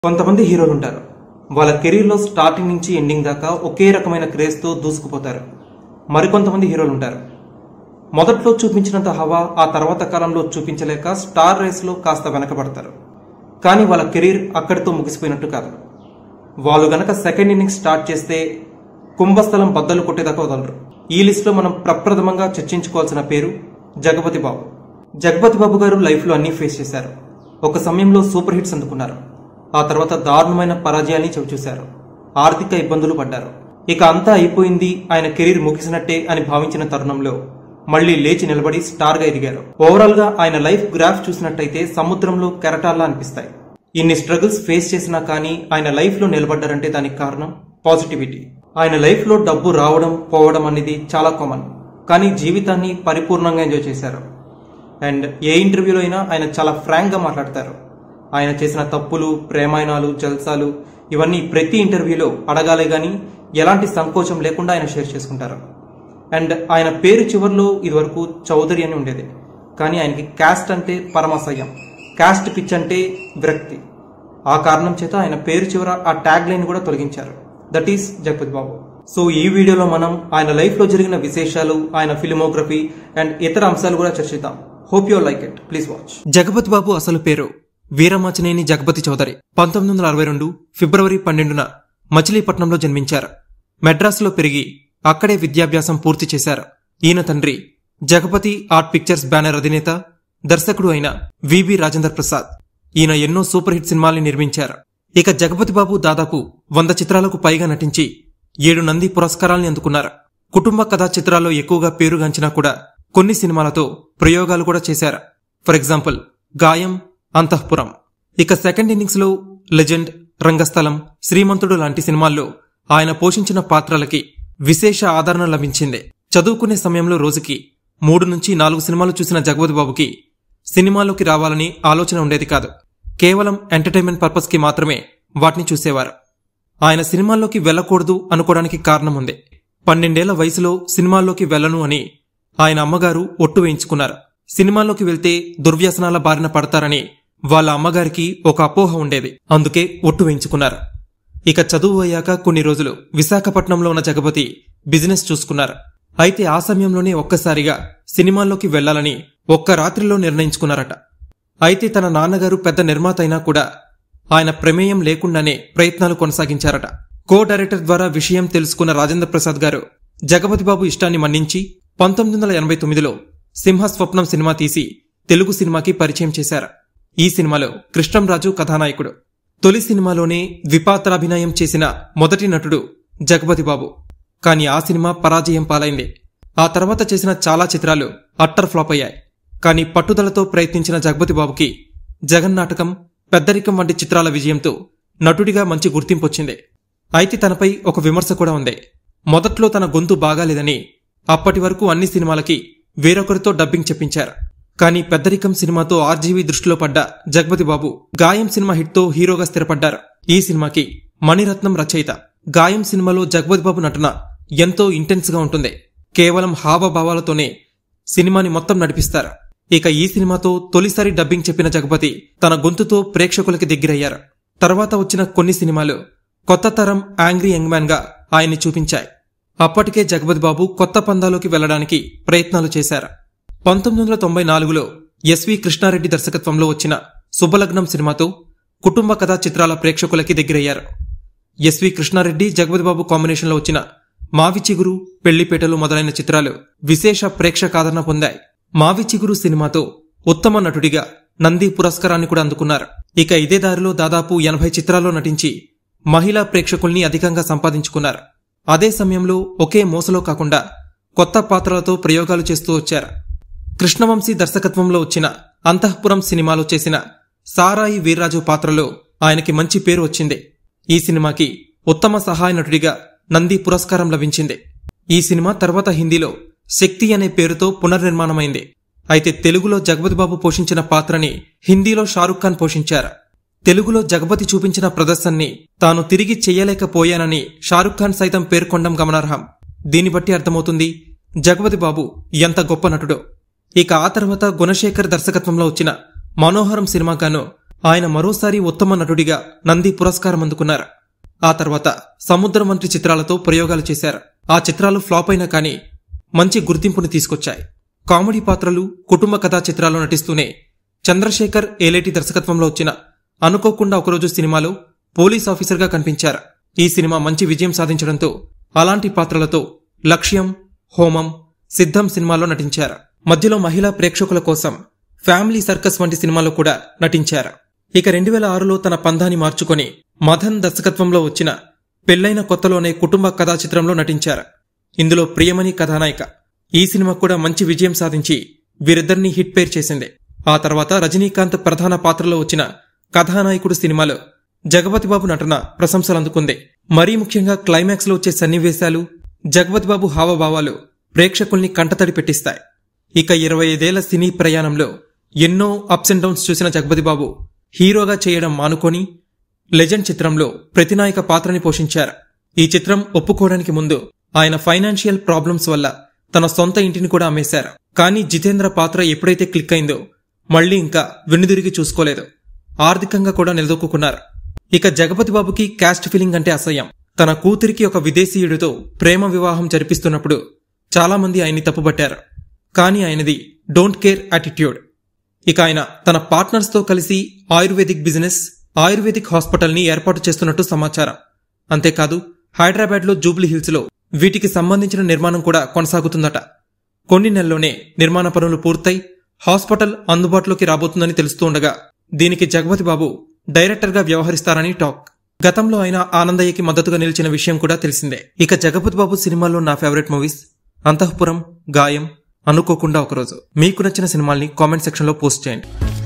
కొంతమంది హీరోలు ఉంటారు వాళ్ళ కెరీర్లో స్టార్టింగ్ నుంచి ఎండింగ్ దాకా ఒకే రకమైన క్రేజ్తో దూసుకుపోతారు మరికొంతమంది హీరోలు ఉంటారు మొదట్లో చూపించినంత హవా ఆ తర్వాత కాలంలో చూపించలేక స్టార్ రేస్లో కాస్త వెనకబడతారు కానీ వాళ్ళ కెరీర్ అక్కడితో ముగిసిపోయినట్టు కాదు వాళ్ళు గనక సెకండ్ ఇన్నింగ్స్ స్టార్ట్ చేస్తే కుంభస్థలం బద్దలు కొట్టేదాకా వదలరు ఈ లిస్టులో మనం ప్రప్రథమంగా చర్చించుకోవాల్సిన పేరు జగపతి బాబు జగపతి బాబు గారు లైఫ్లో అన్నీ ఫేస్ చేశారు ఒక సమయంలో సూపర్ హిట్స్ అందుకున్నారు ఆ తర్వాత దారుణమైన పరాజయాల్ని చవిచూశారు ఆర్థిక ఇబ్బందులు పడ్డారు ఇక అంతా అయిపోయింది ఆయన కెరీర్ ముగిసినట్టే అని భావించిన తరుణంలో మళ్లీ లేచి నిలబడి స్టార్ గా ఎదిగారు ఓవరాల్ గా ఆయన లైఫ్ గ్రాఫ్ చూసినట్టయితే సముద్రంలో కెరటాల్లా అనిపిస్తాయి ఇన్ని స్ట్రగుల్స్ ఫేస్ చేసినా కానీ ఆయన లైఫ్ లో నిలబడ్డారంటే దానికి కారణం పాజిటివిటీ ఆయన లైఫ్ లో డబ్బు రావడం పోవడం అనేది చాలా కామన్ కానీ జీవితాన్ని పరిపూర్ణంగా ఎంజాయ్ చేశారు అండ్ ఏ ఇంటర్వ్యూలో అయినా ఆయన చాలా ఫ్రాంక్ గా మాట్లాడతారు ఆయన చేసిన తప్పులు ప్రేమాయణాలు జల్సాలు ఇవన్నీ ప్రతి ఇంటర్వ్యూలో అడగాలే గాని ఎలాంటి సంకోచం లేకుండా ఆయన షేర్ చేసుకుంటారు అండ్ ఆయన పేరు చివర్లో ఇదివరకు చౌదరి అని ఉండేది కానీ ఆయనకి క్యాస్ట్ అంటే పరమాసహ్యం క్యాస్ట్ పిచ్ అంటే విరక్తి ఆ కారణం చేత ఆయన పేరు చివర ఆ ట్యాగ్ లైన్ కూడా తొలగించారు that is Jagapathi Babu so ఈ వీడియోలో మనం ఆయన లైఫ్ లో జరిగిన విశేషాలు ఆయన ఫిలిమోగ్రఫీ అండ్ ఇతర అంశాలు కూడా చర్చిద్దాం hope you like it please watch Jagapathi Babu అసలు పేరు వీరమాచినేని జగపతి చౌదరి పంతొమ్మిది వందల అరవై రెండు ఫిబ్రవరి పన్నెండున మచిలీపట్నంలో జన్మించారు మెడ్రాస్లో పెరిగి అక్కడే విద్యాభ్యాసం పూర్తి చేశారు ఈయన తండ్రి జగపతి ఆర్ట్ పిక్చర్స్ బ్యానర్ అధినేత దర్శకుడు అయిన విబి రాజేంద్ర ప్రసాద్ ఈయన ఎన్నో సూపర్ హిట్ సినిమాల్ని నిర్మించారు ఇక జగపతి బాబు దాదాపు వంద చిత్రాలకు పైగా నటించి ఏడు నంది పురస్కారాల్ని అందుకున్నారు కుటుంబ కథా చిత్రాల్లో ఎక్కువగా పేరుగాంచినా కూడా కొన్ని సినిమాలతో ప్రయోగాలు కూడా చేశారు ఫర్ ఎగ్జాంపుల్ గాయం అంతఃపురం ఇక సెకండ్ ఇన్నింగ్స్ లో లెజెండ్ రంగస్థలం శ్రీమంతుడు లాంటి సినిమాల్లో ఆయన పోషించిన పాత్రలకి విశేష ఆదరణ లభించింది చదువుకునే సమయంలో రోజుకి మూడు నుంచి నాలుగు సినిమాలు చూసిన జగపతి బాబుకి సినిమాలోకి రావాలని ఆలోచన ఉండేది కాదు కేవలం ఎంటర్టైన్మెంట్ పర్పస్ కి మాత్రమే వాటిని చూసేవారు ఆయన సినిమాల్లోకి వెళ్ళకూడదు అనుకోవడానికి కారణం ఉంది పన్నెండేళ్ల వయసులో సినిమాల్లోకి వెళ్ళను అని ఆయన అమ్మగారు ఒట్టు వేయించుకున్నారు సినిమాల్లోకి వెళ్తే దుర్వ్యసనాల బారిన పడతారని వాళ్ళ అమ్మగారికి ఒక అపోహ ఉండేది అందుకే ఒట్టు వేయించుకున్నారు ఇక చదువు అయ్యాక కొన్ని రోజులు విశాఖపట్నంలో ఉన్న జగపతి బిజినెస్ చూసుకున్నారు అయితే ఆ సమయంలోనే ఒక్కసారిగా సినిమాల్లోకి వెళ్లాలని ఒక్క రాత్రిలో నిర్ణయించుకున్నారట అయితే తన నాన్నగారు పెద్ద నిర్మాత అయినా కూడా ఆయన ప్రమేయం లేకుండానే ప్రయత్నాలు కొనసాగించారట కో డైరెక్టర్ ద్వారా విషయం తెలుసుకున్న రాజేంద్ర ప్రసాద్ గారు జగపతి బాబు ఇష్టాన్ని మన్నించి పంతొమ్మిది వందల ఎనభై తొమ్మిదిలో సింహ స్వప్నం సినిమా తీసి తెలుగు సినిమాకి పరిచయం చేశారు ఈ సినిమాలో కృష్ణంరాజు కథానాయకుడు తొలి సినిమాలోనే ద్విపాత్రాభినయం చేసిన మొదటి నటుడు జగపతి బాబు కానీ ఆ సినిమా పరాజయం పాలైంది ఆ తర్వాత చేసిన చాలా చిత్రాలు అట్టర్ ఫ్లాప్ అయ్యాయి కానీ పట్టుదలతో ప్రయత్నించిన జగపతి బాబుకి జగన్నాటకం పెద్దరికం వంటి చిత్రాల విజయంతో నటుడిగా మంచి గుర్తింపు వచ్చింది అయితే తనపై ఒక విమర్శ కూడా ఉంది మొదట్లో తన గొంతు బాగాలేదని అప్పటి వరకు అన్ని సినిమాలకి వేరొకరితో డబ్బింగ్ చెప్పించారు కానీ పెద్దరికం సినిమాతో ఆర్జీవీ దృష్టిలో పడ్డ జగపతి బాబు గాయం సినిమా హిట్తో హీరోగా స్థిరపడ్డారు ఈ సినిమాకి మణిరత్నం రచయిత గాయం సినిమాలో జగపతి బాబు నటన ఎంతో ఇంటెన్స్ గా ఉంటుంది కేవలం హావభావాలతోనే సినిమాని మొత్తం నడిపిస్తారు ఇక ఈ సినిమాతో తొలిసారి డబ్బింగ్ చెప్పిన జగపతి తన గొంతుతో ప్రేక్షకులకి దగ్గరయ్యారు తర్వాత వచ్చిన కొన్ని సినిమాలు కొత్త తరం యాంగ్రీ యంగ్ మ్యాన్ గా ఆయన్ని చూపించాయి అప్పటికే జగపతి బాబు కొత్త పందాలోకి వెళ్లడానికి ప్రయత్నాలు చేశారు పంతొమ్మిది వందల తొంభై నాలుగులో ఎస్వి కృష్ణారెడ్డి దర్శకత్వంలో వచ్చిన శుభలగ్నం సినిమాతో కుటుంబ కథా చిత్రాల ప్రేక్షకులకి దగ్గరయ్యారు ఎస్వి కృష్ణారెడ్డి జగపతి బాబు కాంబినేషన్లో వచ్చిన మావి చిగురు పెళ్లిపేటలు మొదలైన చిత్రాలు విశేష ప్రేక్షకాదరణ పొందాయి మావి చిగురు సినిమాతో ఉత్తమ నటుడిగా నంది పురస్కారాన్ని కూడా అందుకున్నారు ఇక ఇదే దారిలో దాదాపు ఎనభై చిత్రాల్లో నటించి మహిళా ప్రేక్షకుల్ని అధికంగా సంపాదించుకున్నారు అదే సమయంలో ఒకే మోసలో కాకుండా కొత్త పాత్రలతో ప్రయోగాలు చేస్తూ వచ్చారు కృష్ణవంశీ దర్శకత్వంలో వచ్చిన అంతఃపురం సినిమాలో చేసిన సారాయి వీర్రాజు పాత్రలో ఆయనకి మంచి పేరు వచ్చింది ఈ సినిమాకి ఉత్తమ సహాయ నటుడిగా నంది పురస్కారం లభించింది ఈ సినిమా తర్వాత హిందీలో శక్తి అనే పేరుతో పునర్నిర్మాణమైంది అయితే తెలుగులో జగపతి బాబు పోషించిన పాత్రని హిందీలో షారుఖ్ ఖాన్ పోషించారు తెలుగులో జగపతి చూపించిన ప్రదర్శనని తాను తిరిగి చెయ్యలేకపోయానని షారుఖ్ ఖాన్ సైతం పేర్కొనడం గమనార్హం దీన్ని బట్టి అర్థమవుతుంది జగపతి బాబు ఎంత గొప్ప నటుడో ఇక ఆ తర్వాత గుణశేఖర్ దర్శకత్వంలో వచ్చిన మనోహరం సినిమాగాను ఆయన మరోసారి ఉత్తమ నటుడిగా నంది పురస్కారం అందుకున్నారు ఆ తర్వాత సముద్రం వంటి చిత్రాలతో ప్రయోగాలు చేశారు ఆ చిత్రాలు ఫ్లాప్ అయినా కానీ మంచి గుర్తింపుని తీసుకొచ్చాయి కామెడీ పాత్రలు కుటుంబ కథా చిత్రాల్లో నటిస్తూనే చంద్రశేఖర్ ఏలేటి దర్శకత్వంలో వచ్చిన అనుకోకుండా ఒకరోజు సినిమాలో పోలీస్ ఆఫీసర్గా కనిపించారు ఈ సినిమా మంచి విజయం సాధించడంతో అలాంటి పాత్రలతో లక్ష్యం హోమం సిద్ధం సినిమాలో నటించారు మధ్యలో మహిళా ప్రేక్షకుల కోసం ఫ్యామిలీ సర్కస్ వంటి సినిమాలో కూడా నటించారు ఇక రెండు వేల ఆరులో తన పందాన్ని మార్చుకొని మదన్ దర్శకత్వంలో వచ్చిన పెళ్లైన కొత్తలోనే కుటుంబ కథా చిత్రంలో నటించారు ఇందులో ప్రియమణి కథానాయిక ఈ సినిమా కూడా మంచి విజయం సాధించి వీరిద్దరిని హిట్ పేర్ చేసింది ఆ తర్వాత రజనీకాంత్ ప్రధాన పాత్రలో వచ్చిన కథానాయకుడు సినిమాలో జగపతిబాబు నటన ప్రశంసలు అందుకుంది మరీ ముఖ్యంగా క్లైమాక్స్ లో వచ్చే సన్నివేశాలు జగపతిబాబు హావభావాలు ప్రేక్షకుల్ని కంటతడి పెట్టిస్తాయి ఇక ఇరవై ఐదేళ్ల సినీ ప్రయాణంలో ఎన్నో అప్స్ అండ్ డౌన్స్ చూసిన జగపతిబాబు హీరోగా చేయడం మానుకొని లెజెండ్ చిత్రంలో ప్రతినాయక పాత్రని పోషించారు ఈ చిత్రం ఒప్పుకోవడానికి ముందు ఆయన ఫైనాన్షియల్ ప్రాబ్లమ్స్ వల్ల తన సొంత ఇంటిని కూడా అమ్మేశారు కానీ జితేంద్ర పాత్ర ఎప్పుడైతే క్లిక్ అయిందో మళ్లీ ఇంకా వెన్నుదిరిగి చూసుకోలేదు ఆర్థికంగా కూడా నిలదొక్కున్నారు ఇక జగపతి బాబుకి క్యాస్ట్ ఫీలింగ్ అంటే అసహ్యం తన కూతురికి ఒక విదేశీయుడితో ప్రేమ వివాహం జరిపిస్తున్నప్పుడు చాలా మంది ఆయన్ని తప్పుబట్టారు కానీ ఆయనది డోంట్ కేర్ యాటిట్యూడ్ ఇక ఆయన తన పార్ట్నర్స్ తో కలిసి ఆయుర్వేదిక్ బిజినెస్ ఆయుర్వేదిక్ హాస్పిటల్ ని ఏర్పాటు చేస్తున్నట్టు సమాచారం అంతేకాదు హైదరాబాద్ లో జూబ్లీ హిల్స్ లో వీటికి సంబంధించిన నిర్మాణం కూడా కొనసాగుతుందట కొన్ని నెలల్లోనే నిర్మాణ పనులు పూర్తయి హాస్పిటల్ అందుబాటులోకి రాబోతుందని తెలుస్తూ ఉండగా దీనికి జగపతి బాబు డైరెక్టర్ గా వ్యవహరిస్తారని టాక్ గతంలో ఆయన ఆనందయ్యకి మద్దతుగా నిలిచిన విషయం కూడా తెలిసిందే ఇక జగపతి బాబు సినిమాల్లో నా ఫేవరెట్ మూవీస్ అంతఃపురం గాయం అనుకోకుండా ఒకరోజు మీకు నచ్చిన సినిమాల్ని కామెంట్ సెక్షన్ లో పోస్ట్ చేయండి